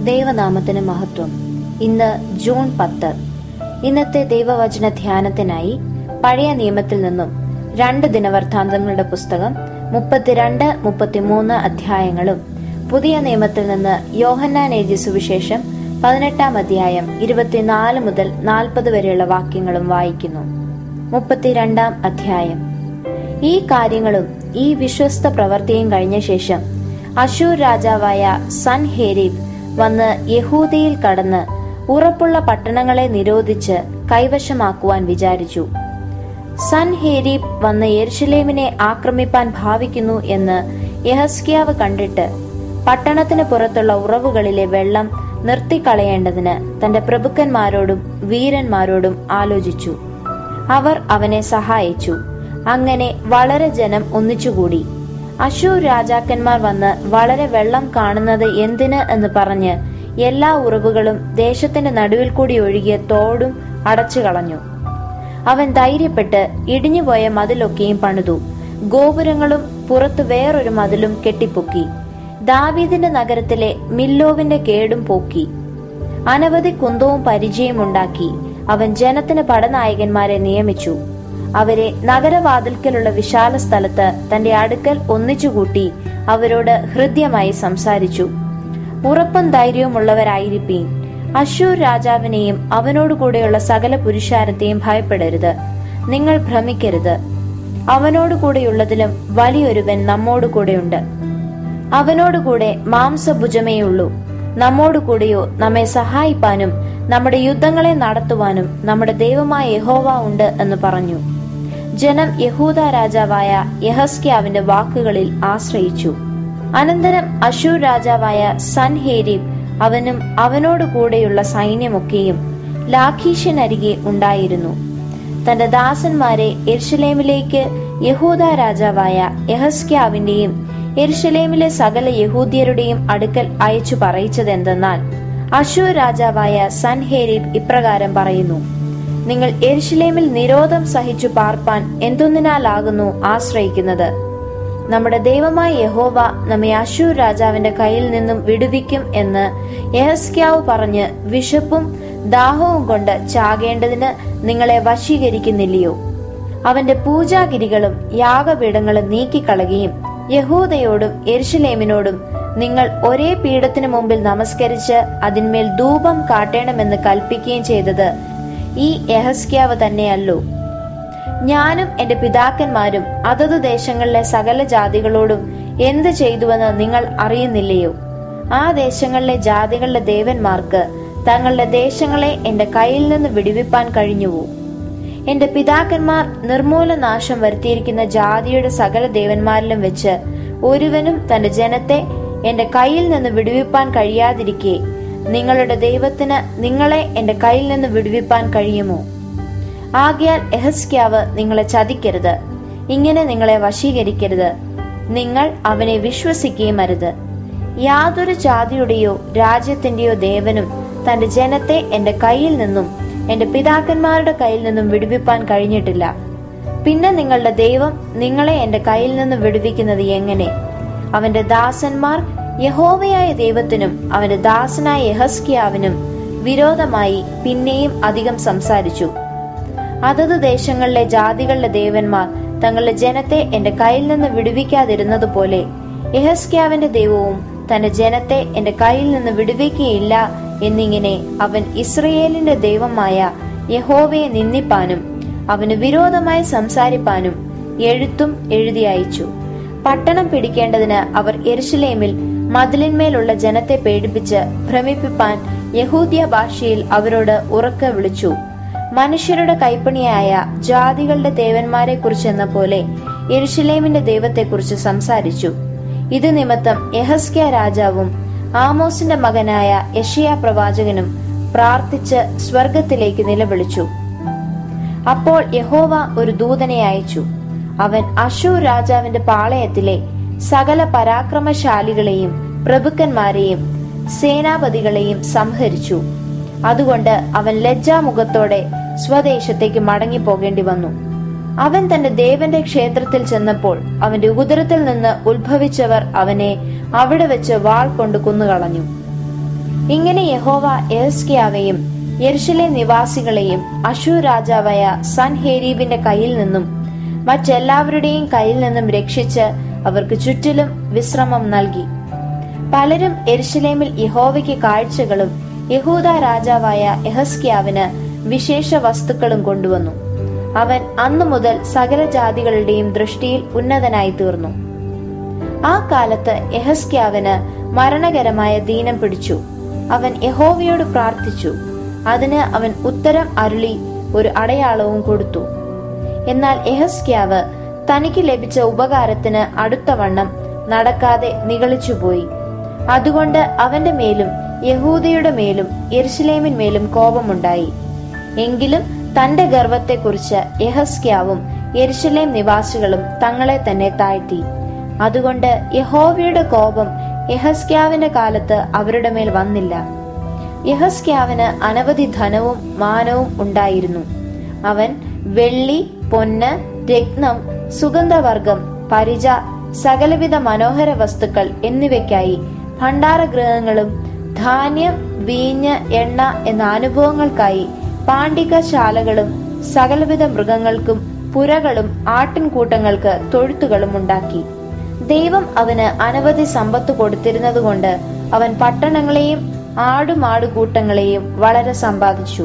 ദൈവനാമത്തിന് മഹത്വം ഇന്ന് ജൂൺ പത്ത് ഇന്നത്തെ ദൈവവചന ധ്യാനത്തിനായി പഴയ നിയമത്തിൽ നിന്നും രണ്ട് ദിനവൃത്താന്തങ്ങളുടെ പുസ്തകം മുപ്പത്തിരണ്ട് മുപ്പത്തിമൂന്ന് അധ്യായങ്ങളും പുതിയ നിയമത്തിൽ നിന്ന് യോഹന്നാൻ എഴുതിയ സുവിശേഷം പതിനെട്ടാം അധ്യായം ഇരുപത്തിനാല് മുതൽ നാൽപ്പത് വരെയുള്ള വാക്യങ്ങളും വായിക്കുന്നു മുപ്പത്തിരണ്ടാം അധ്യായം ഈ കാര്യങ്ങളും ഈ വിശ്വസ്ത പ്രവൃത്തിയും കഴിഞ്ഞ ശേഷം അശൂർ രാജാവായ സൻ ഹേരീബ് വന്ന് യഹൂദയിൽ കടന്ന് ഉറപ്പുള്ള പട്ടണങ്ങളെ നിരോധിച്ച് കൈവശമാക്കുവാൻ വിചാരിച്ചു സൻ ഹേരീബ് വന്ന് യെരുഷലേമിനെ ആക്രമിപ്പാൻ ഭാവിക്കുന്നു എന്ന് യഹസ്കിയാവ് കണ്ടിട്ട് പട്ടണത്തിന് പുറത്തുള്ള ഉറവുകളിലെ വെള്ളം നിർത്തിക്കളയേണ്ടതിന് തന്റെ പ്രഭുക്കന്മാരോടും വീരന്മാരോടും ആലോചിച്ചു അവർ അവനെ സഹായിച്ചു അങ്ങനെ വളരെ ജനം ഒന്നിച്ചുകൂടി അശൂർ രാജാക്കന്മാർ വന്ന് വളരെ വെള്ളം കാണുന്നത് എന്തിന് എന്ന് പറഞ്ഞ് എല്ലാ ഉറവുകളും ദേശത്തിന്റെ നടുവിൽ കൂടി ഒഴുകിയ തോടും അടച്ചു കളഞ്ഞു അവൻ ധൈര്യപ്പെട്ട് ഇടിഞ്ഞുപോയ മതിലൊക്കെയും പണിതു ഗോപുരങ്ങളും പുറത്തു വേറൊരു മതിലും കെട്ടിപ്പൊക്കി ദാവീദിന്റെ നഗരത്തിലെ മില്ലോവിന്റെ കേടും പോക്കി അനവധി കുന്തവും പരിചയം ഉണ്ടാക്കി അവൻ ജനത്തിന് പടനായകന്മാരെ നിയമിച്ചു അവരെ നഗരവാതിൽക്കലുള്ള വിശാല സ്ഥലത്ത് തന്റെ അടുക്കൽ ഒന്നിച്ചുകൂട്ടി അവരോട് ഹൃദ്യമായി സംസാരിച്ചു ഉറപ്പും ധൈര്യവുമുള്ളവരായിരിപ്പീൻ അശൂർ രാജാവിനെയും അവനോടുകൂടെയുള്ള സകല പുരുഷാരത്തെയും ഭയപ്പെടരുത് നിങ്ങൾ ഭ്രമിക്കരുത് അവനോടുകൂടെയുള്ളതിലും വലിയൊരുവൻ നമ്മോടുകൂടെയുണ്ട് അവനോടുകൂടെ മാംസഭുജമേയുള്ളൂ നമ്മോടുകൂടെയോ നമ്മെ സഹായിപ്പാനും നമ്മുടെ യുദ്ധങ്ങളെ നടത്തുവാനും നമ്മുടെ ദൈവമായ യഹോവ ഉണ്ട് എന്ന് പറഞ്ഞു ജനം യഹൂദ രാജാവായ യഹസ്ക്യാവിന്റെ വാക്കുകളിൽ ആശ്രയിച്ചു അനന്തരം അശൂർ രാജാവായ സൻഹേരീബ് അവനും അവനോട് കൂടെയുള്ള സൈന്യമൊക്കെയും ലാഖീഷിനരികെ ഉണ്ടായിരുന്നു തന്റെ ദാസന്മാരെ എർഷലേമിലേക്ക് യഹൂദ രാജാവായ യഹസ്ക്യാവിന്റെയും എരുഷലേമിലെ സകല യഹൂദ്യരുടെയും അടുക്കൽ അയച്ചു പറയിച്ചതെന്തെന്നാൽ അശൂർ രാജാവായ സൻഹേരീബ് ഇപ്രകാരം പറയുന്നു നിങ്ങൾ എരുഷലേമിൽ നിരോധം സഹിച്ചു പാർപ്പാൻ എന്തൊന്നിനാലാകുന്നു ആശ്രയിക്കുന്നത് നമ്മുടെ ദൈവമായ യഹോവ നമ്മെ അശൂർ രാജാവിന്റെ കയ്യിൽ നിന്നും വിടുവിക്കും എന്ന് യഹസ്ക്യാവ് പറഞ്ഞ് വിശപ്പും ദാഹവും കൊണ്ട് ചാകേണ്ടതിന് നിങ്ങളെ വശീകരിക്കുന്നില്ലയോ അവന്റെ പൂജാഗിരികളും യാഗപീഠങ്ങളും നീക്കിക്കളയുകയും യഹൂദയോടും എരുഷലേമിനോടും നിങ്ങൾ ഒരേ പീഠത്തിനു മുമ്പിൽ നമസ്കരിച്ച് അതിന്മേൽ ധൂപം കാട്ടേണമെന്ന് കൽപ്പിക്കുകയും ചെയ്തത് ഈ യഹസ്ക്യാവ് തന്നെയല്ലോ ഞാനും എന്റെ പിതാക്കന്മാരും അതത് ദേശങ്ങളിലെ സകല ജാതികളോടും എന്ത് ചെയ്തുവെന്ന് നിങ്ങൾ അറിയുന്നില്ലയോ ആ ദേശങ്ങളിലെ ജാതികളുടെ ദേവന്മാർക്ക് തങ്ങളുടെ ദേശങ്ങളെ എന്റെ കയ്യിൽ നിന്ന് വിടുവിപ്പാൻ കഴിഞ്ഞുവോ എന്റെ പിതാക്കന്മാർ നിർമൂലനാശം വരുത്തിയിരിക്കുന്ന ജാതിയുടെ സകല ദേവന്മാരിലും വെച്ച് ഒരുവനും തന്റെ ജനത്തെ എന്റെ കയ്യിൽ നിന്ന് വിടുവിപ്പാൻ കഴിയാതിരിക്കെ നിങ്ങളുടെ ദൈവത്തിന് നിങ്ങളെ എന്റെ കയ്യിൽ നിന്ന് വിടുവിപ്പാൻ കഴിയുമോ ആകയാൽ എഹസ്ക്യാവ് നിങ്ങളെ ചതിക്കരുത് ഇങ്ങനെ നിങ്ങളെ വശീകരിക്കരുത് നിങ്ങൾ അവനെ വിശ്വസിക്കുകയും അരുത് യാതൊരു ജാതിയുടെയോ രാജ്യത്തിന്റെയോ ദേവനും തന്റെ ജനത്തെ എന്റെ കയ്യിൽ നിന്നും എന്റെ പിതാക്കന്മാരുടെ കയ്യിൽ നിന്നും വിടുവിപ്പാൻ കഴിഞ്ഞിട്ടില്ല പിന്നെ നിങ്ങളുടെ ദൈവം നിങ്ങളെ എന്റെ കയ്യിൽ നിന്ന് വിടുവിക്കുന്നത് എങ്ങനെ അവന്റെ ദാസന്മാർ യഹോവയായ ദൈവത്തിനും അവന്റെ ദാസനായ യഹസ്കിയാവിനും വിരോധമായി പിന്നെയും അധികം സംസാരിച്ചു അതത് ദേശങ്ങളിലെ ജാതികളുടെ ദേവന്മാർ തങ്ങളുടെ ജനത്തെ എന്റെ കയ്യിൽ നിന്ന് വിടുവിക്കാതിരുന്നതുപോലെ യഹസ്ക്യാവിന്റെ ദൈവവും തന്റെ ജനത്തെ എന്റെ കയ്യിൽ നിന്ന് വിടുവിക്കുകയില്ല എന്നിങ്ങനെ അവൻ ഇസ്രയേലിന്റെ ദൈവമായ യഹോവയെ നിന്ദിപ്പാനും അവന് വിരോധമായി സംസാരിപ്പാനും എഴുത്തും എഴുതി അയച്ചു പട്ടണം പിടിക്കേണ്ടതിന് അവർ എരുഷലേമിൽ മതിലിന്മേലുള്ള ജനത്തെ പേടിപ്പിച്ച് ഭ്രമിപ്പിപ്പാൻ യഹൂദ്യ ഭാഷയിൽ അവരോട് ഉറക്കെ വിളിച്ചു മനുഷ്യരുടെ കൈപ്പണിയായ ജാതികളുടെ ദേവന്മാരെ കുറിച്ചെന്ന പോലെ യെരുഷലേമിന്റെ ദൈവത്തെക്കുറിച്ച് സംസാരിച്ചു ഇത് നിമിത്തം യഹസ്ക്യ രാജാവും ആമോസിന്റെ മകനായ യഷിയ പ്രവാചകനും പ്രാർത്ഥിച്ച് സ്വർഗത്തിലേക്ക് നിലവിളിച്ചു അപ്പോൾ യഹോവ ഒരു ദൂതനെ അയച്ചു അവൻ അശൂർ രാജാവിന്റെ പാളയത്തിലെ സകല പരാക്രമശാലികളെയും പ്രഭുക്കന്മാരെയും സേനാപതികളെയും സംഹരിച്ചു അതുകൊണ്ട് അവൻ ലജ്ജാമുഖത്തോടെ സ്വദേശത്തേക്ക് മടങ്ങി പോകേണ്ടി വന്നു അവൻ തന്റെ ദേവന്റെ ക്ഷേത്രത്തിൽ ചെന്നപ്പോൾ അവന്റെ ഉദരത്തിൽ നിന്ന് ഉത്ഭവിച്ചവർ അവനെ അവിടെ വെച്ച് വാൾ കൊണ്ട് കൊന്നുകളഞ്ഞു ഇങ്ങനെ യഹോവ എഹസ്കിയാവെയും യെരുഷലെ നിവാസികളെയും അശൂർ രാജാവായ സൻഹേരീബിന്റെ കയ്യിൽ നിന്നും മറ്റെല്ലാവരുടെയും കയ്യിൽ നിന്നും രക്ഷിച്ച് അവർക്ക് ചുറ്റിലും വിശ്രമം നൽകി പലരും എരുഷലേമിൽ യഹോവയ്ക്ക് കാഴ്ചകളും യഹൂദ രാജാവായ എഹസ്കിയാവിന് വിശേഷ വസ്തുക്കളും കൊണ്ടുവന്നു അവൻ അന്നു മുതൽ സകല ജാതികളുടെയും ദൃഷ്ടിയിൽ ഉന്നതനായി തീർന്നു ആ കാലത്ത് എഹസ്ക്യാവിന് മരണകരമായ ദീനം പിടിച്ചു അവൻ യഹോവയോട് പ്രാർത്ഥിച്ചു അതിന് അവൻ ഉത്തരം അരുളി ഒരു അടയാളവും കൊടുത്തു എന്നാൽ എഹസ്ക്യാവ് തനിക്ക് ലഭിച്ച ഉപകാരത്തിന് അടുത്തവണ്ണം നടക്കാതെ നിഗളിച്ചുപോയി അതുകൊണ്ട് അവന്റെ മേലും യഹൂദയുടെ മേലും യെരുശലേമിന്മേലും കോപമുണ്ടായി എങ്കിലും തന്റെ ഗർവത്തെക്കുറിച്ച് യഹസ്ക്യാവും യെരുശലേം നിവാസികളും തങ്ങളെ തന്നെ താഴ്ത്തി അതുകൊണ്ട് യഹോവയുടെ കോപം യഹസ്ക്യാവിന്റെ കാലത്ത് അവരുടെ മേൽ വന്നില്ല യഹസ്ക്യാവിന് അനവധി ധനവും മാനവും ഉണ്ടായിരുന്നു അവൻ വെള്ളി പൊന്ന് രത്നം സുഗന്ധവർഗം പരിച സകലവിധ മനോഹര വസ്തുക്കൾ എന്നിവയ്ക്കായി ഭണ്ഡാരഗൃഹങ്ങളും ധാന്യം വീഞ്ഞ് എണ്ണ എന്ന അനുഭവങ്ങൾക്കായി പാണ്ഡികശാലകളും സകലവിധ മൃഗങ്ങൾക്കും പുരകളും ആട്ടിൻകൂട്ടങ്ങൾക്ക് തൊഴുത്തുകളും ഉണ്ടാക്കി ദൈവം അവന് അനവധി സമ്പത്ത് കൊടുത്തിരുന്നതുകൊണ്ട് അവൻ പട്ടണങ്ങളെയും ആടുമാടുകൂട്ടങ്ങളെയും വളരെ സമ്പാദിച്ചു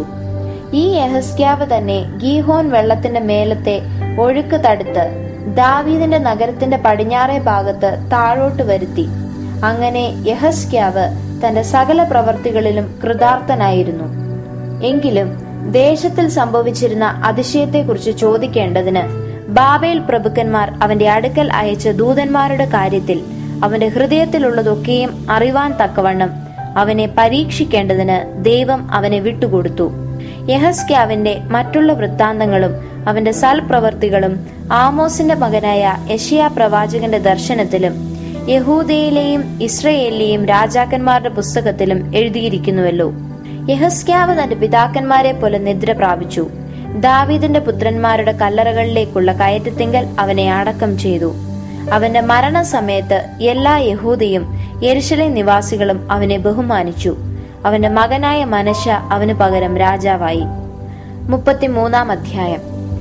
ഈ യഹസ്ക്യാവ് തന്നെ ഗീഹോൻ വെള്ളത്തിന്റെ മേലത്തെ ഒഴുക്ക് തടുത്ത് ദാവീദിന്റെ നഗരത്തിന്റെ പടിഞ്ഞാറേ ഭാഗത്ത് താഴോട്ട് വരുത്തി അങ്ങനെ യഹസ്ക്യാവ് തന്റെ സകല പ്രവർത്തികളിലും കൃതാർത്ഥനായിരുന്നു എങ്കിലും ദേശത്തിൽ സംഭവിച്ചിരുന്ന അതിശയത്തെക്കുറിച്ച് ചോദിക്കേണ്ടതിന് ബാബേൽ പ്രഭുക്കന്മാർ അവന്റെ അടുക്കൽ അയച്ച ദൂതന്മാരുടെ കാര്യത്തിൽ അവന്റെ ഹൃദയത്തിലുള്ളതൊക്കെയും അറിവാൻ തക്കവണ്ണം അവനെ പരീക്ഷിക്കേണ്ടതിന് ദൈവം അവനെ വിട്ടുകൊടുത്തു യഹസ്ക്യാവിന്റെ മറ്റുള്ള വൃത്താന്തങ്ങളും അവന്റെ സൽപ്രവർത്തികളും ആമോസിന്റെ മകനായ യഷിയ പ്രവാചകന്റെ ദർശനത്തിലും യഹൂദയിലെയും ഇസ്രയേലിലെയും രാജാക്കന്മാരുടെ പുസ്തകത്തിലും എഴുതിയിരിക്കുന്നുവല്ലോ യഹസ്ക്യാവ് തന്റെ പിതാക്കന്മാരെ പോലെ നിദ്ര പ്രാപിച്ചു ദാവീദിന്റെ പുത്രന്മാരുടെ കല്ലറകളിലേക്കുള്ള കയറ്റത്തിങ്കൽ അവനെ അടക്കം ചെയ്തു അവന്റെ മരണസമയത്ത് എല്ലാ യഹൂദയും യെരുശലേം നിവാസികളും അവനെ ബഹുമാനിച്ചു അവന്റെ മകനായ മനശ അവന് പകരം രാജാവായി മുപ്പത്തിമൂന്നാം അധ്യായം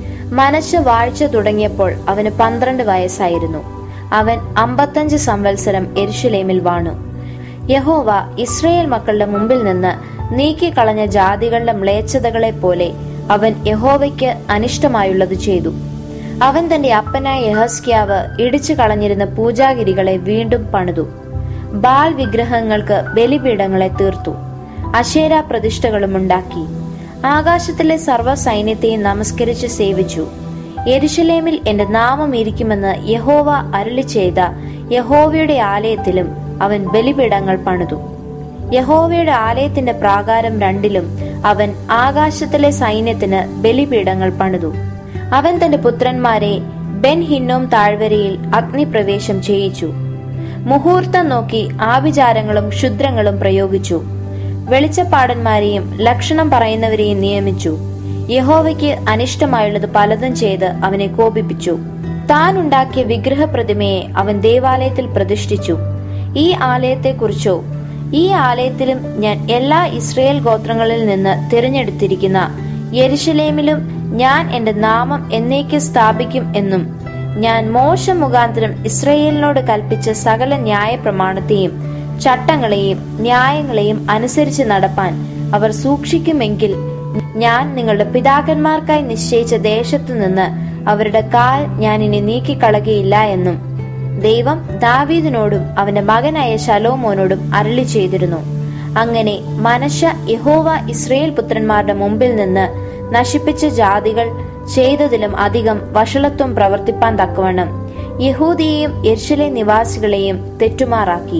മനശ വാഴ്ച തുടങ്ങിയപ്പോൾ അവന് പന്ത്രണ്ട് വയസ്സായിരുന്നു അവൻ അമ്പത്തഞ്ച് സംവത്സരം എരുഷലേമിൽ വാണു യഹോവ ഇസ്രയേൽ മക്കളുടെ മുമ്പിൽ നിന്ന് നീക്കിക്കളഞ്ഞ ജാതികളുടെ മ്ലേച്ഛതകളെ പോലെ അവൻ യഹോവയ്ക്ക് അനിഷ്ടമായുള്ളത് ചെയ്തു അവൻ തന്റെ അപ്പനായ യഹസ്ക്യാവ് ഇടിച്ചു കളഞ്ഞിരുന്ന പൂജാഗിരികളെ വീണ്ടും പണിതു ബാൽ വിഗ്രഹങ്ങൾക്ക് ബലിപീഠങ്ങളെ തീർത്തു അശേര പ്രതിഷ്ഠകളും ഉണ്ടാക്കി ആകാശത്തിലെ സർവ്വ സൈന്യത്തെയും നമസ്കരിച്ച് സേവിച്ചു യെരുശലേമിൽ എന്റെ നാമം ഇരിക്കുമെന്ന് യഹോവ അരുളി ചെയ്ത യഹോവയുടെ ആലയത്തിലും അവൻ ബലിപീഠങ്ങൾ പണിതു യഹോവയുടെ ആലയത്തിന്റെ പ്രാകാരം രണ്ടിലും അവൻ ആകാശത്തിലെ സൈന്യത്തിന് ബലിപീഠങ്ങൾ പണിതു അവൻ തന്റെ പുത്രന്മാരെ ബെൻ ഹിന്നോം താഴ്വരയിൽ അഗ്നിപ്രവേശം ചെയ്യിച്ചു മുഹൂർത്തം നോക്കി ആഭിചാരങ്ങളും ക്ഷുദ്രങ്ങളും പ്രയോഗിച്ചു വെളിച്ചപ്പാടന്മാരെയും ലക്ഷണം പറയുന്നവരെയും നിയമിച്ചു യഹോവയ്ക്ക് അനിഷ്ടമായുള്ളത് പലതും ചെയ്ത് അവനെ കോപിപ്പിച്ചു താൻ ഉണ്ടാക്കിയ വിഗ്രഹ പ്രതിമയെ അവൻ ദേവാലയത്തിൽ പ്രതിഷ്ഠിച്ചു ഈ ആലയത്തെക്കുറിച്ചോ ഈ ആലയത്തിലും ഞാൻ എല്ലാ ഇസ്രയേൽ ഗോത്രങ്ങളിൽ നിന്ന് തിരഞ്ഞെടുത്തിരിക്കുന്ന യെരുശലേമിലും ഞാൻ എന്റെ നാമം എന്നേക്ക് സ്ഥാപിക്കും എന്നും ഞാൻ മോശ മുഖാന്തരം ഇസ്രയേലിനോട് കൽപ്പിച്ച സകല ന്യായ പ്രമാണത്തെയും ചട്ടങ്ങളെയും ന്യായങ്ങളെയും അനുസരിച്ച് നടപ്പാൻ അവർ സൂക്ഷിക്കുമെങ്കിൽ ഞാൻ നിങ്ങളുടെ പിതാക്കന്മാർക്കായി നിശ്ചയിച്ച ദേശത്തു നിന്ന് അവരുടെ കാൽ ഞാൻ ഇനി നീക്കിക്കളകയില്ല എന്നും ദൈവം ദാവീദിനോടും അവന്റെ മകനായ ശലോമോനോടും അരളി ചെയ്തിരുന്നു അങ്ങനെ മനശ യഹോവ ഇസ്രയേൽ പുത്രന്മാരുടെ മുമ്പിൽ നിന്ന് നശിപ്പിച്ച ജാതികൾ ചെയ്തതിലും അധികം വഷളത്വം പ്രവർത്തിപ്പാൻ തക്കവണ്ണം യഹൂദിയെയും യെരുശലേം നിവാസികളെയും തെറ്റുമാറാക്കി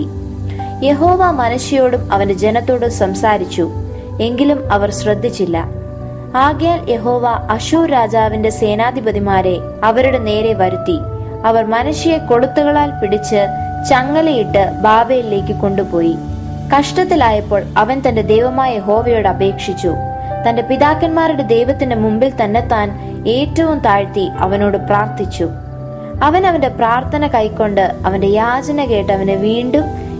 യഹോവ മനുഷ്യയോടും അവന്റെ ജനത്തോടും സംസാരിച്ചു എങ്കിലും അവർ ശ്രദ്ധിച്ചില്ല ആകയാൽ യഹോവ അശൂർ രാജാവിന്റെ സേനാധിപതിമാരെ അവരുടെ നേരെ വരുത്തി അവർ മനുഷ്യയെ കൊളുത്തുകളാൽ പിടിച്ച് ചങ്ങലയിട്ട് ബാബയിലേക്ക് കൊണ്ടുപോയി കഷ്ടത്തിലായപ്പോൾ അവൻ തന്റെ ദൈവമായ യഹോവയോട് അപേക്ഷിച്ചു തന്റെ പിതാക്കന്മാരുടെ ദൈവത്തിന്റെ മുമ്പിൽ തന്നെ താൻ ഏറ്റവും താഴ്ത്തി അവനോട് പ്രാർത്ഥിച്ചു അവൻ അവന്റെ പ്രാർത്ഥന കൈക്കൊണ്ട് അവന്റെ യാചന കേട്ട് അവനെ വീണ്ടും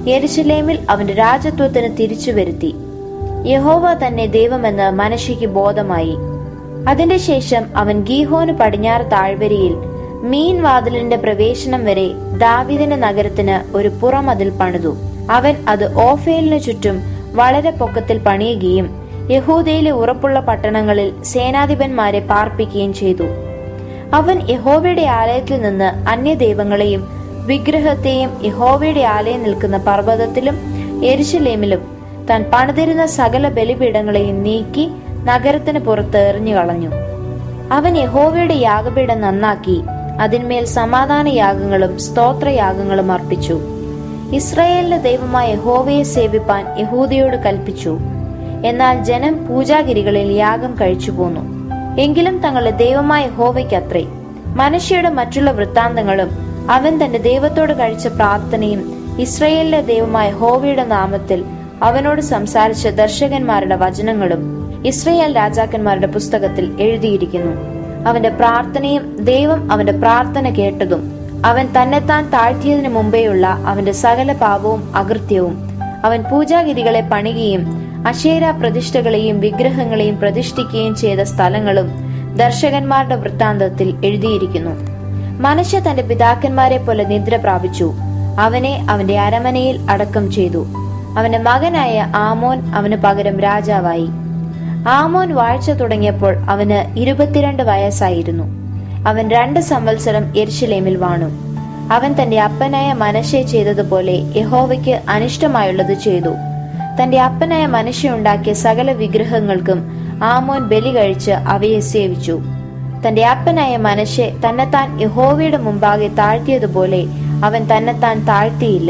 യെരുശലേമിൽ അവന്റെ രാജത്വത്തിന് തിരിച്ചു വരുത്തി യഹോവ തന്നെ ദൈവമെന്ന് മനശയ്ക്ക് ബോധമായി അതിന്റെ ശേഷം അവൻ ഗീഹോന് പടിഞ്ഞാറ് താഴ്വരയിൽ മീൻ വാതിലിന്റെ പ്രവേശനം വരെ ദാവിദിന്റെ നഗരത്തിന് ഒരു പുറമതിൽ പണിതു അവൻ അത് ഓഫേലിനു ചുറ്റും വളരെ പൊക്കത്തിൽ പണിയുകയും യഹൂദയിലെ ഉറപ്പുള്ള പട്ടണങ്ങളിൽ സേനാധിപന്മാരെ പാർപ്പിക്കുകയും ചെയ്തു അവൻ യഹോവയുടെ ആലയത്തിൽ നിന്ന് അന്യദൈവങ്ങളെയും വിഗ്രഹത്തെയും യഹോവയുടെ ആലയം നിൽക്കുന്ന പർവ്വതത്തിലും എരിശിലേമിലും താൻ പണിതിരുന്ന സകല ബലിപീഠങ്ങളെയും നീക്കി നഗരത്തിന് പുറത്ത് എറിഞ്ഞു കളഞ്ഞു അവൻ യഹോവയുടെ യാഗപീഠം നന്നാക്കി അതിന്മേൽ സമാധാന യാഗങ്ങളും സ്തോത്രയാഗങ്ങളും അർപ്പിച്ചു ഇസ്രായേലിന്റെ ദൈവമായ യഹോവയെ സേവിപ്പാൻ യഹൂദയോട് കൽപ്പിച്ചു എന്നാൽ ജനം പൂജാഗിരികളിൽ യാഗം കഴിച്ചു പോന്നു എങ്കിലും തങ്ങളുടെ ദൈവമായ യഹോവയ്ക്കത്രേ മനുഷ്യയുടെ മറ്റുള്ള വൃത്താന്തങ്ങളും അവൻ തന്റെ ദൈവത്തോട് കഴിച്ച പ്രാർത്ഥനയും ഇസ്രയേലിലെ ദൈവമായ ഹോവയുടെ നാമത്തിൽ അവനോട് സംസാരിച്ച ദർശകന്മാരുടെ വചനങ്ങളും ഇസ്രയേൽ രാജാക്കന്മാരുടെ പുസ്തകത്തിൽ എഴുതിയിരിക്കുന്നു അവന്റെ പ്രാർത്ഥനയും ദൈവം അവന്റെ പ്രാർത്ഥന കേട്ടതും അവൻ തന്നെത്താൻ താഴ്ത്തിയതിനു മുമ്പേയുള്ള അവന്റെ സകല പാപവും അകൃത്യവും അവൻ പൂജാഗിരികളെ പണിയുകയും അശേര പ്രതിഷ്ഠകളെയും വിഗ്രഹങ്ങളെയും പ്രതിഷ്ഠിക്കുകയും ചെയ്ത സ്ഥലങ്ങളും ദർശകന്മാരുടെ വൃത്താന്തത്തിൽ എഴുതിയിരിക്കുന്നു മനുഷ്യ തന്റെ പിതാക്കന്മാരെ പോലെ നിദ്ര പ്രാപിച്ചു അവനെ അവന്റെ അരമനയിൽ അടക്കം ചെയ്തു അവന്റെ മകനായ ആമോൻ അവന് പകരം രാജാവായി ആമോൻ വാഴ്ച തുടങ്ങിയപ്പോൾ അവന് ഇരുപത്തിരണ്ട് വയസ്സായിരുന്നു അവൻ രണ്ട് സംവത്സരം എരിശിലേമിൽ വാണു അവൻ തന്റെ അപ്പനായ മനശ്ശെ ചെയ്തതുപോലെ യഹോവയ്ക്ക് അനിഷ്ടമായുള്ളത് ചെയ്തു തന്റെ അപ്പനായ മനുഷ്യ ഉണ്ടാക്കിയ സകല വിഗ്രഹങ്ങൾക്കും ആമോൻ ബലി കഴിച്ച് അവയെ സേവിച്ചു തന്റെ അപ്പനായ മനശ്ശെ തന്നെത്താൻ യഹോവയുടെ മുമ്പാകെ താഴ്ത്തിയതുപോലെ അവൻ തന്നെത്താൻ താഴ്ത്തിയില്ല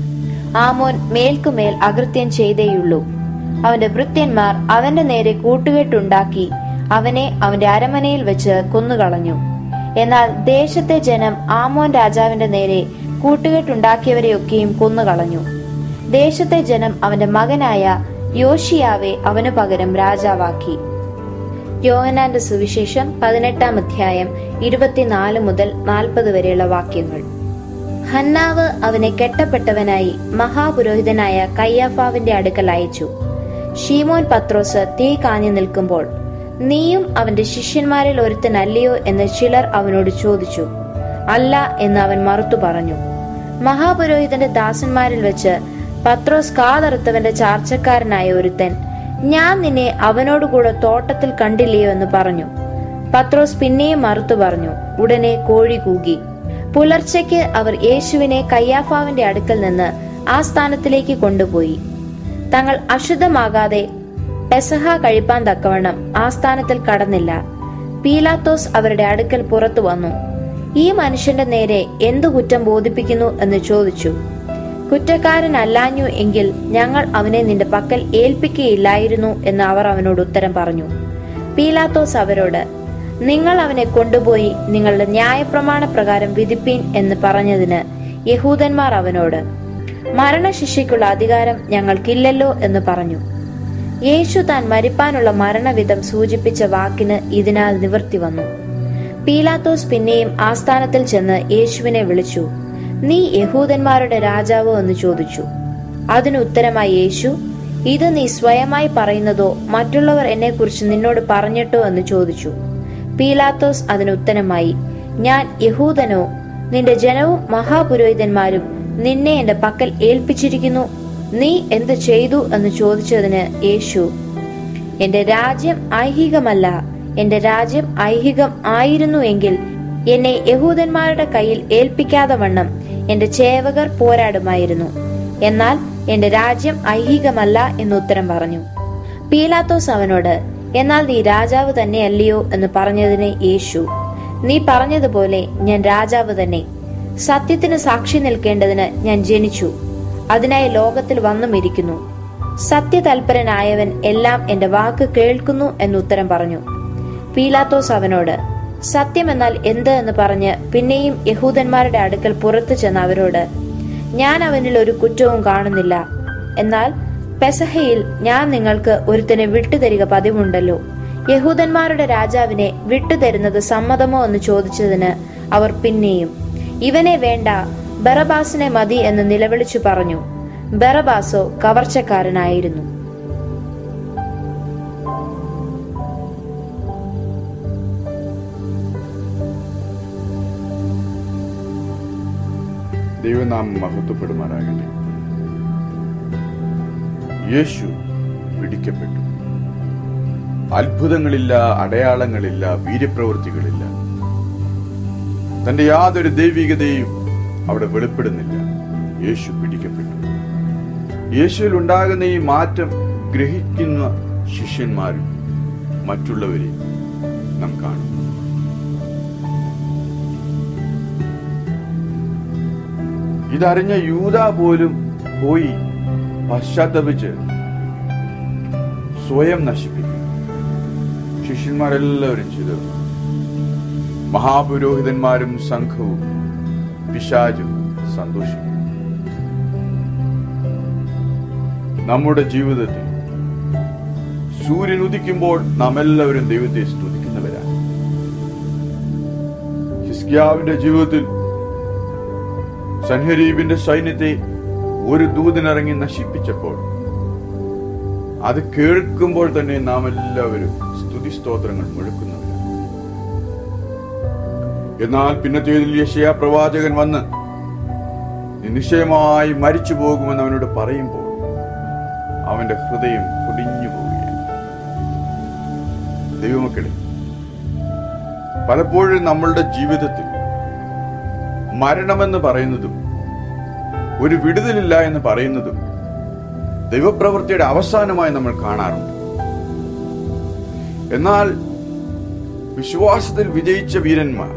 ആമോൻ മേൽക്കുമേൽ അകൃത്യം ചെയ്തേയുള്ളൂ അവന്റെ ഭൃത്യന്മാർ അവന്റെ നേരെ കൂട്ടുകെട്ടുണ്ടാക്കി അവനെ അവന്റെ അരമനയിൽ വെച്ച് കൊന്നുകളഞ്ഞു എന്നാൽ ദേശത്തെ ജനം ആമോൻ രാജാവിന്റെ നേരെ കൂട്ടുകെട്ടുണ്ടാക്കിയവരെയൊക്കെയും കൊന്നുകളഞ്ഞു ദേശത്തെ ജനം അവന്റെ മകനായ യോഷിയാവെ അവനു പകരം രാജാവാക്കി യോഹനാന്റെ സുവിശേഷം പതിനെട്ടാം അധ്യായം ഇരുപത്തിനാല് മുതൽ നാൽപ്പത് വരെയുള്ള വാക്യങ്ങൾ ഹന്നാവ് അവനെ കെട്ടപ്പെട്ടവനായി മഹാപുരോഹിതനായ കയ്യാഫാവിന്റെ അടുക്കൽ അയച്ചു ഷീമോൻ പത്രോസ് തീ കാഞ്ഞു നിൽക്കുമ്പോൾ നീയും അവന്റെ ശിഷ്യന്മാരിൽ ഒരുത്തനല്ലയോ എന്ന് ചിലർ അവനോട് ചോദിച്ചു അല്ല എന്ന് അവൻ മറുത്തു പറഞ്ഞു മഹാപുരോഹിതന്റെ ദാസന്മാരിൽ വെച്ച് പത്രോസ് കാതറുത്തവന്റെ ചാർച്ചക്കാരനായ ഒരുത്തൻ ഞാൻ നിന്നെ അവനോടുകൂടെ തോട്ടത്തിൽ കണ്ടില്ലയോ എന്ന് പറഞ്ഞു പത്രോസ് പിന്നെയും മറുത്തു പറഞ്ഞു ഉടനെ കോഴി കൂകി പുലർച്ചയ്ക്ക് അവർ യേശുവിനെ കയ്യാഫാവിന്റെ അടുക്കൽ നിന്ന് ആ സ്ഥാനത്തിലേക്ക് കൊണ്ടുപോയി തങ്ങൾ അശുദ്ധമാകാതെ പെസഹ കഴിപ്പാൻ തക്കവണ്ണം ആ സ്ഥാനത്തിൽ കടന്നില്ല പീലാത്തോസ് അവരുടെ അടുക്കൽ പുറത്തു വന്നു ഈ മനുഷ്യന്റെ നേരെ എന്തു കുറ്റം ബോധിപ്പിക്കുന്നു എന്ന് ചോദിച്ചു കുറ്റക്കാരനല്ലാഞ്ഞു എങ്കിൽ ഞങ്ങൾ അവനെ നിന്റെ പക്കൽ ഏൽപ്പിക്കുകയില്ലായിരുന്നു എന്ന് അവർ അവനോട് ഉത്തരം പറഞ്ഞു പീലാത്തോസ് അവരോട് നിങ്ങൾ അവനെ കൊണ്ടുപോയി നിങ്ങളുടെ ന്യായപ്രമാണ പ്രകാരം വിധിപ്പീൻ എന്ന് പറഞ്ഞതിന് യഹൂദന്മാർ അവനോട് മരണശിക്ഷയ്ക്കുള്ള അധികാരം ഞങ്ങൾക്കില്ലല്ലോ എന്ന് പറഞ്ഞു യേശു താൻ മരിപ്പാനുള്ള മരണവിധം സൂചിപ്പിച്ച വാക്കിന് ഇതിനാൽ നിവൃത്തി വന്നു പീലാത്തോസ് പിന്നെയും ആസ്ഥാനത്തിൽ ചെന്ന് യേശുവിനെ വിളിച്ചു നീ യഹൂദന്മാരുടെ രാജാവോ എന്ന് ചോദിച്ചു അതിന് ഉത്തരമായി യേശു ഇത് നീ സ്വയമായി പറയുന്നതോ മറ്റുള്ളവർ എന്നെക്കുറിച്ച് നിന്നോട് പറഞ്ഞിട്ടോ എന്ന് ചോദിച്ചു പീലാത്തോസ് അതിന് ഉത്തരമായി ഞാൻ യഹൂദനോ നിന്റെ ജനവും മഹാപുരോഹിതന്മാരും നിന്നെ എന്റെ പക്കൽ ഏൽപ്പിച്ചിരിക്കുന്നു നീ എന്ത് ചെയ്തു എന്ന് ചോദിച്ചതിന് യേശു എന്റെ രാജ്യം ഐഹികമല്ല എന്റെ രാജ്യം ഐഹികം ആയിരുന്നു എങ്കിൽ എന്നെ യഹൂദന്മാരുടെ കയ്യിൽ ഏൽപ്പിക്കാതെ വണ്ണം എന്റെ ചേവകർ പോരാടുമായിരുന്നു എന്നാൽ എന്റെ രാജ്യം ഐഹികമല്ല എന്ന് ഉത്തരം പറഞ്ഞു പീലാത്തോസ് അവനോട് എന്നാൽ നീ രാജാവ് തന്നെയല്ലയോ എന്ന് പറഞ്ഞതിന് യേശു നീ പറഞ്ഞതുപോലെ ഞാൻ രാജാവ് തന്നെ സത്യത്തിന് സാക്ഷി നിൽക്കേണ്ടതിന് ഞാൻ ജനിച്ചു അതിനായി ലോകത്തിൽ വന്നും ഇരിക്കുന്നു സത്യതൽപരനായവൻ എല്ലാം എന്റെ വാക്ക് കേൾക്കുന്നു എന്നുത്തരം പറഞ്ഞു പീലാത്തോസ് അവനോട് സത്യമെന്നാൽ എന്ത് എന്ന് പറഞ്ഞ് പിന്നെയും യഹൂദന്മാരുടെ അടുക്കൽ പുറത്തു ചെന്ന അവരോട് ഞാൻ അവനിൽ ഒരു കുറ്റവും കാണുന്നില്ല എന്നാൽ പെസഹയിൽ ഞാൻ നിങ്ങൾക്ക് ഒരുത്തനെ വിട്ടുതരിക പതിവുണ്ടല്ലോ യഹൂദന്മാരുടെ രാജാവിനെ വിട്ടുതരുന്നത് സമ്മതമോ എന്ന് ചോദിച്ചതിന് അവർ പിന്നെയും ഇവനെ വേണ്ട ബറബാസിനെ മതി എന്ന് നിലവിളിച്ചു പറഞ്ഞു ബറബാസോ കവർച്ചക്കാരനായിരുന്നു ദൈവനാമം മഹത്വപ്പെടുമാറാകട്ടെ യേശു പിടിക്കപ്പെട്ടു അത്ഭുതങ്ങളില്ല അടയാളങ്ങളില്ല വീര്യപ്രവൃത്തികളില്ല തന്റെ യാതൊരു ദൈവികതയും അവിടെ വെളിപ്പെടുന്നില്ല യേശു പിടിക്കപ്പെട്ടു യേശുവിൽ ഉണ്ടാകുന്ന ഈ മാറ്റം ഗ്രഹിക്കുന്ന ശിഷ്യന്മാരും മറ്റുള്ളവരെയും നാം കാണും ഇതറിഞ്ഞ യൂത പോലും പോയി പശ്ചാത്തപിച്ച് സ്വയം നശിപ്പിക്കും ശിഷ്യന്മാരെല്ലാവരും ചെയ്തു മഹാപുരോഹിതന്മാരും സംഘവും പിശാചും സന്തോഷിക്കും നമ്മുടെ ജീവിതത്തിൽ സൂര്യൻ ഉദിക്കുമ്പോൾ നാം എല്ലാവരും ദൈവത്തെ സ്തുതിക്കുന്നവരാണ് ഹിസ്കിയാവിന്റെ ജീവിതത്തിൽ സൻഹരീബിന്റെ സൈന്യത്തെ ഒരു ദൂതനിറങ്ങി നശിപ്പിച്ചപ്പോൾ അത് കേൾക്കുമ്പോൾ തന്നെ നാം എല്ലാവരും സ്തുതി സ്തോത്രങ്ങൾ മുഴക്കുന്നവരാണ് എന്നാൽ പിന്നത്തേതിൽ യശയാ പ്രവാചകൻ വന്ന് നീ നിശ്ചയമായി മരിച്ചു പോകുമെന്ന് അവനോട് പറയുമ്പോൾ അവന്റെ ഹൃദയം പൊടിഞ്ഞു പോവുകയാണ് ദൈവമക്കളെ പലപ്പോഴും നമ്മളുടെ ജീവിതത്തിൽ മരണമെന്ന് പറയുന്നതും ഒരു വിടുതലില്ല എന്ന് പറയുന്നതും ദൈവപ്രവൃത്തിയുടെ അവസാനമായി നമ്മൾ കാണാറുണ്ട് എന്നാൽ വിശ്വാസത്തിൽ വിജയിച്ച വീരന്മാർ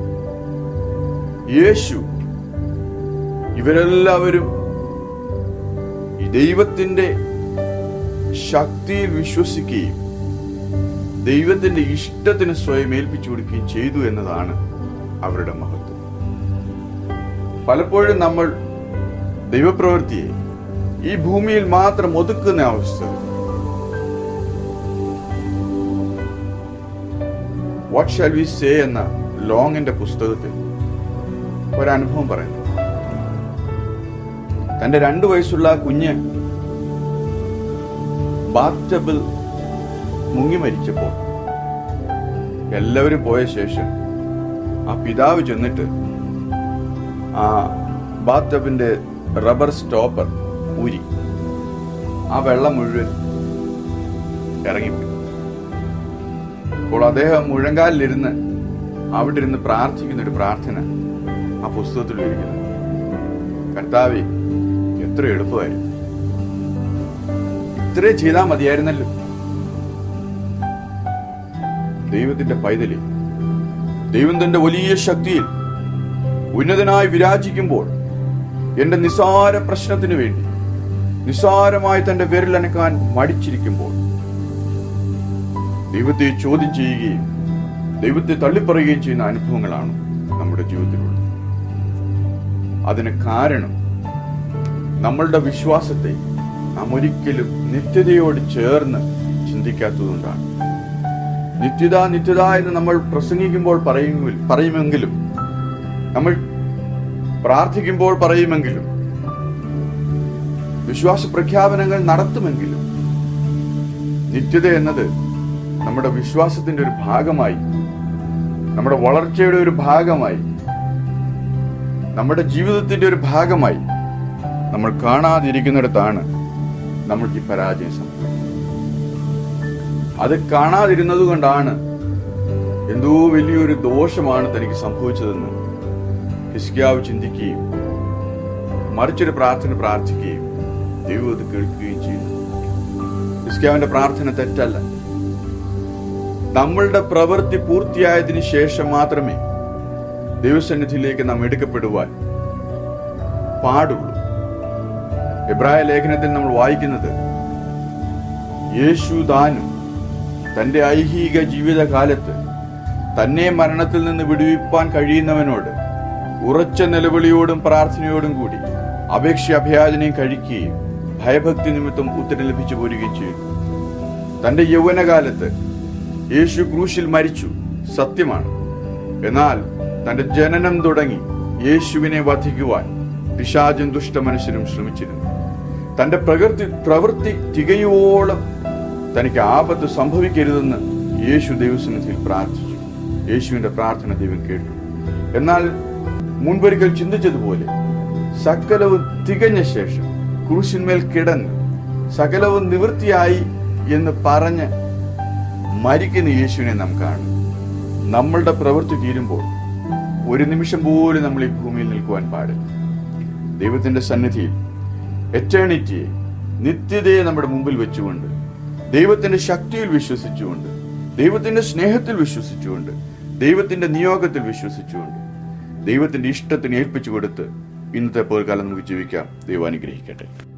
യേശു ഇവരെല്ലാവരും ഈ ദൈവത്തിന്റെ ശക്തിയിൽ വിശ്വസിക്കുകയും ദൈവത്തിന്റെ ഇഷ്ടത്തിന് സ്വയം ഏൽപ്പിച്ചു കൊടുക്കുകയും ചെയ്തു എന്നതാണ് അവരുടെ മഹത്വം പലപ്പോഴും നമ്മൾ ദൈവപ്രവൃത്തിയെ ഈ ഭൂമിയിൽ മാത്രം ഒതുക്കുന്ന അവസ്ഥ വാട്ട് ഷാൽ വി സേ എന്ന ലോങ്ങിന്റെ പുസ്തകത്തിൽ ഒരനുഭവം പറയുന്നു തന്റെ രണ്ടു വയസ്സുള്ള ആ കുഞ്ഞ് ബാത്ടബിൽ മുങ്ങി മരിച്ചപ്പോൾ എല്ലാവരും പോയ ശേഷം ആ പിതാവ് ചെന്നിട്ട് ആ ബാത്ടബിന്റെ റബ്ബർ സ്റ്റോപ്പർ ഊരി ആ വെള്ളം മുഴുവൻ ഇറങ്ങിപ്പോയി അപ്പോൾ അദ്ദേഹം മുഴങ്കാലിലിരുന്ന് അവിടെ ഇരുന്ന് പ്രാർത്ഥിക്കുന്ന ഒരു പ്രാർത്ഥന ആ പുസ്തകത്തിൽ ഇരിക്കുന്നു കർത്താവെ എത്ര എളുപ്പമായിരുന്നു ഇത്രേ ചെയ്താൽ മതിയായിരുന്നല്ലോ ദൈവത്തിന്റെ പൈതലി ദൈവം തന്റെ വലിയ ശക്തിയിൽ ഉന്നതനായി വിരാജിക്കുമ്പോൾ എന്റെ നിസാര പ്രശ്നത്തിനു വേണ്ടി നിസാരമായി തന്റെ വിരലനക്കാൻ മടിച്ചിരിക്കുമ്പോൾ ദൈവത്തെ ചോദ്യം ചെയ്യുകയും ദൈവത്തെ തള്ളിപ്പറയുകയും ചെയ്യുന്ന അനുഭവങ്ങളാണ് നമ്മുടെ ജീവിതത്തിലുള്ളത് അതിന് കാരണം നമ്മളുടെ വിശ്വാസത്തെ നാം ഒരിക്കലും നിത്യതയോട് ചേർന്ന് ചിന്തിക്കാത്തതുകൊണ്ടാണ് നിത്യത നിത്യത എന്ന് നമ്മൾ പ്രസംഗിക്കുമ്പോൾ പറയുമെങ്കിൽ പറയുമെങ്കിലും നമ്മൾ പ്രാർത്ഥിക്കുമ്പോൾ പറയുമെങ്കിലും വിശ്വാസ പ്രഖ്യാപനങ്ങൾ നടത്തുമെങ്കിലും നിത്യത എന്നത് നമ്മുടെ വിശ്വാസത്തിന്റെ ഒരു ഭാഗമായി നമ്മുടെ വളർച്ചയുടെ ഒരു ഭാഗമായി നമ്മുടെ ജീവിതത്തിന്റെ ഒരു ഭാഗമായി നമ്മൾ കാണാതിരിക്കുന്നിടത്താണ് നമ്മൾക്ക് ഈ പരാജയം സംഭവിക്കുന്നത് അത് കാണാതിരുന്നത് കൊണ്ടാണ് എന്തോ വലിയൊരു ദോഷമാണ് തനിക്ക് സംഭവിച്ചതെന്ന് ഹിസ്കിയാവ് ചിന്തിക്കുകയും മറിച്ചൊരു പ്രാർത്ഥന പ്രാർത്ഥിക്കുകയും ദൈവം അത് കേൾക്കുകയും ചെയ്യുന്നു ഹിസ്കിയാവിന്റെ പ്രാർത്ഥന തെറ്റല്ല നമ്മളുടെ പ്രവൃത്തി പൂർത്തിയായതിനു ശേഷം മാത്രമേ ദൈവസന്നിധിയിലേക്ക് നാം എടുക്കപ്പെടുവാൻ പാടുള്ളൂ എബ്രായ ലേഖനത്തിൽ നമ്മൾ വായിക്കുന്നത് യേശു താനും തന്റെ ഐഹിക ജീവിതകാലത്ത് തന്നെ മരണത്തിൽ നിന്ന് വിടുവിപ്പാൻ കഴിയുന്നവനോട് ഉറച്ച നിലവിളിയോടും പ്രാർത്ഥനയോടും കൂടി അപേക്ഷ അഭയാചനയും കഴിക്കുകയും ഭയഭക്തി നിമിത്തം ഉത്തരം ലഭിച്ചു പോരുകയും ചെയ്തു തന്റെ യൗവനകാലത്ത് യേശു ക്രൂശിൽ മരിച്ചു സത്യമാണ് എന്നാൽ തന്റെ ജനനം തുടങ്ങി യേശുവിനെ വധിക്കുവാൻ പിശാചും ദുഷ്ടമനുഷ്യനും ശ്രമിച്ചിരുന്നു തന്റെ പ്രകൃതി പ്രവൃത്തി തികയോളം തനിക്ക് ആപത്ത് സംഭവിക്കരുതെന്ന് യേശു ദൈവസന്നിധിയിൽ പ്രാർത്ഥിച്ചു യേശുവിന്റെ പ്രാർത്ഥന ദൈവം കേട്ടു എന്നാൽ മുൻപൊരിക്കൽ ചിന്തിച്ചതുപോലെ സകലവും തികഞ്ഞ ശേഷം ക്രൂശിന്മേൽ കിടന്ന് സകലവും നിവൃത്തിയായി എന്ന് പറഞ്ഞ് മരിക്കുന്ന യേശുവിനെ നാം കാണും നമ്മളുടെ പ്രവൃത്തി തീരുമ്പോൾ ഒരു നിമിഷം പോലും നമ്മൾ ഈ ഭൂമിയിൽ നിൽക്കുവാൻ പാടില്ല ദൈവത്തിന്റെ സന്നിധിയിൽ എറ്റേണിറ്റിയെ നിത്യതയെ നമ്മുടെ മുമ്പിൽ വെച്ചുകൊണ്ട് ദൈവത്തിന്റെ ശക്തിയിൽ വിശ്വസിച്ചുകൊണ്ട് ദൈവത്തിന്റെ സ്നേഹത്തിൽ വിശ്വസിച്ചുകൊണ്ട് ദൈവത്തിന്റെ നിയോഗത്തിൽ വിശ്വസിച്ചുകൊണ്ട് ദൈവത്തിന്റെ ഇഷ്ടത്തിന് ഏൽപ്പിച്ചു കൊടുത്ത് ഇന്നത്തെ പോൽക്കാലം നമുക്ക് ജീവിക്കാം ദൈവം അനുഗ്രഹിക്കട്ടെ